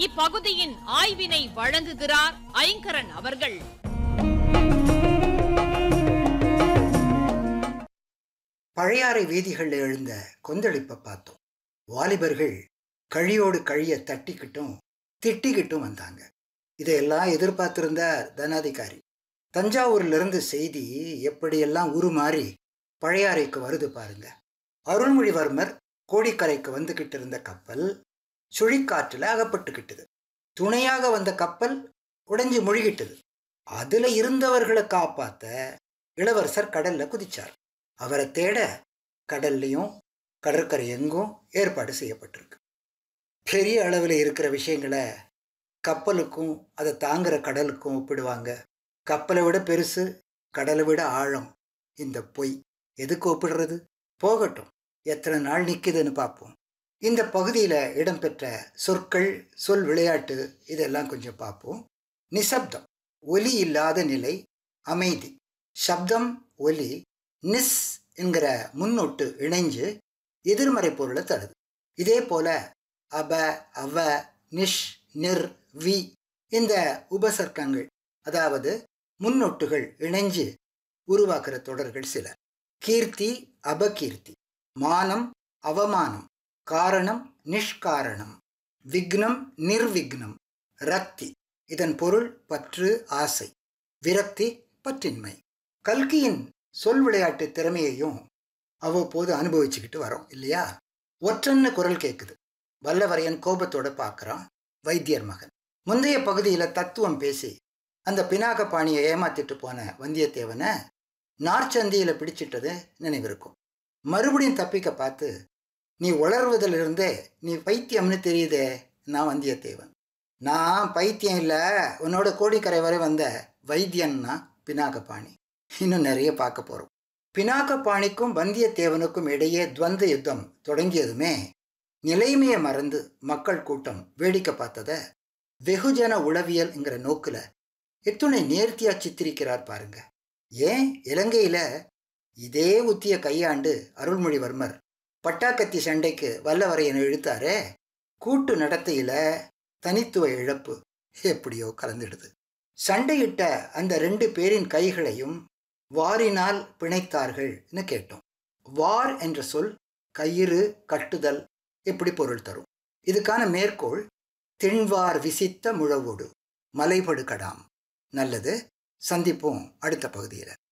இப்பகுதியின் ஆய்வினை வழங்குகிறார் ஐங்கரன் அவர்கள் பழையாறை வீதிகளில் எழுந்த கொந்தளிப்பை பார்த்தோம் வாலிபர்கள் கழியோடு கழிய தட்டிக்கிட்டும் திட்டிக்கிட்டும் வந்தாங்க இதையெல்லாம் எதிர்பார்த்திருந்தார் தனாதிகாரி தஞ்சாவூர்லேருந்து செய்தி எப்படியெல்லாம் உருமாறி பழையாறைக்கு வருது பாருங்க அருள்மொழிவர்மர் கோடிக்கரைக்கு வந்துகிட்டு இருந்த கப்பல் சுழிக்காற்றில் அகப்பட்டுக்கிட்டது துணையாக வந்த கப்பல் உடைஞ்சு முழுகிட்டது அதுல இருந்தவர்களை காப்பாத்த இளவரசர் கடல்ல குதிச்சார் அவரை தேட கடல்லையும் கடற்கரை எங்கும் ஏற்பாடு செய்யப்பட்டிருக்கு பெரிய அளவில் இருக்கிற விஷயங்களை கப்பலுக்கும் அதை தாங்குற கடலுக்கும் ஒப்பிடுவாங்க கப்பலை விட பெருசு கடலை விட ஆழம் இந்த பொய் எதுக்கு ஒப்பிடுறது போகட்டும் எத்தனை நாள் நிற்குதுன்னு பார்ப்போம் இந்த பகுதியில் இடம்பெற்ற சொற்கள் சொல் விளையாட்டு இதெல்லாம் கொஞ்சம் பார்ப்போம் நிசப்தம் ஒலி இல்லாத நிலை அமைதி சப்தம் ஒலி நிஸ் என்கிற முன்னொட்டு இணைஞ்சு எதிர்மறை பொருளை தருது இதே போல அப அவ நிஷ் நிர் வி இந்த உபசர்க்கங்கள் அதாவது முன்னொட்டுகள் இணைஞ்சு உருவாக்குற தொடர்கள் சில கீர்த்தி அபகீர்த்தி மானம் அவமானம் காரணம் நிஷ்காரணம் விக்னம் நிர்விக்னம் ரக்தி இதன் பொருள் பற்று ஆசை விரக்தி பற்றின்மை கல்கியின் சொல் விளையாட்டு திறமையையும் அவ்வப்போது அனுபவிச்சுக்கிட்டு வரோம் இல்லையா ஒற்றன்னு குரல் கேட்குது வல்லவரையன் கோபத்தோட பார்க்குறான் வைத்தியர் மகன் முந்தைய பகுதியில் தத்துவம் பேசி அந்த பினாக பாணியை ஏமாத்திட்டு போன வந்தியத்தேவனை நார்ச்சந்தியில் பிடிச்சிட்டது நினைவிருக்கும் மறுபடியும் தப்பிக்க பார்த்து நீ உளர்வதிலிருந்தே நீ பைத்தியம்னு தெரியுதே நான் வந்தியத்தேவன் நான் பைத்தியம் இல்லை உன்னோட கோடிக்கரை வரை வந்த வைத்தியன்னா பினாகபாணி இன்னும் நிறைய பார்க்க போகிறோம் பினாகபாணிக்கும் வந்தியத்தேவனுக்கும் இடையே துவந்த யுத்தம் தொடங்கியதுமே நிலைமையை மறந்து மக்கள் கூட்டம் வேடிக்கை பார்த்ததை வெகுஜன உளவியல்ங்கிற நோக்கில் எத்துணை நேர்த்தியா சித்திரிக்கிறார் பாருங்க ஏன் இலங்கையில இதே உத்திய கையாண்டு அருள்மொழிவர்மர் பட்டாக்கத்தி சண்டைக்கு வல்லவரையனை இழுத்தாரே கூட்டு நடத்தையில தனித்துவ இழப்பு எப்படியோ கலந்துடுது சண்டையிட்ட அந்த ரெண்டு பேரின் கைகளையும் வாரினால் பிணைத்தார்கள்னு கேட்டோம் வார் என்ற சொல் கயிறு கட்டுதல் எப்படி பொருள் தரும் இதுக்கான மேற்கோள் திண்வார் விசித்த முழவோடு மலைபடு கடாம் நல்லது சந்திப்போம் அடுத்த பகுதியில்